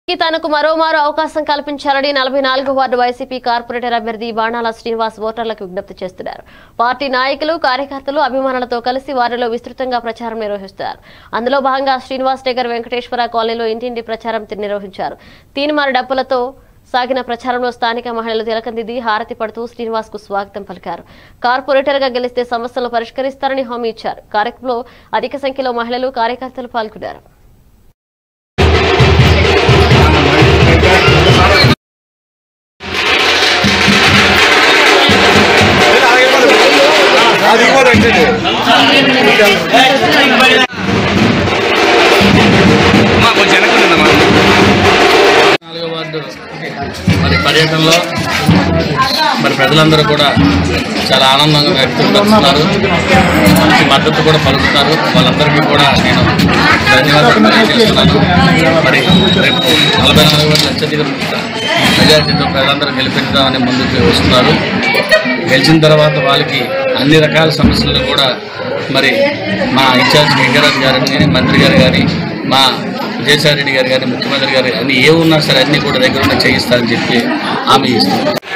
తనకు మరోమారు అవకాశం కల్పించాలని నలభై నాలుగు వార్డు వైసీపీ కార్పొరేటర్ అభ్యర్థి బాణాల శ్రీనివాస్ ఓటర్లకు విజ్ఞప్తి చేస్తున్నారు పార్టీ నాయకులు కార్యకర్తలు అభిమానులతో కలిసి వారిలో విస్తృతంగా ప్రచారం నిర్వహిస్తున్నారు అందులో భాగంగా శ్రీనివాస్ నగర్ వెంకటేశ్వర కాలనీలో ఇంటింటి ప్రచారం తి- నిర్వహించారు తీన్మార్ డప్పులతో సాగిన ప్రచారంలో స్థానిక మహిళలు తిలకందిది హారతి పడుతూ శ్రీనివాస్ కు స్వాగతం పలికారు కార్పొరేటర్ గా గెలిస్తే సమస్యలను పరిష్కరిస్తారని హామీ ఇచ్చారు కార్యక్రమంలో అధిక సంఖ్యలో మహిళలు కార్యకర్తలు పాల్గొన్నారు నాలుగో వార్డు మరి పర్యటనలో మరి ప్రజలందరూ కూడా చాలా ఆనందంగా వ్యక్తపరుస్తున్నారు మంచి మద్దతు కూడా పలుకుతున్నారు వాళ్ళందరికీ కూడా నేను ధన్యవాదాలు తెలియజేస్తున్నాను మరి రేపు నలభై నాలుగు వేల అత్యధిక మెజార్టీతో ప్రజలందరూ గెలిపించడామని ముందుకు వస్తున్నారు గెలిచిన తర్వాత వాళ్ళకి అన్ని రకాల సమస్యలు కూడా మరి మా ఇన్ఛార్జ్ వెంకరాజు గారు కానీ మంత్రి గారు కానీ మా విజయసాయి రెడ్డి గారు కానీ ముఖ్యమంత్రి గారు అన్ని ఏ ఉన్నా సరే అన్నీ కూడా దగ్గర ఉన్న చేయిస్తారని చెప్పి హామీ ఇస్తున్నారు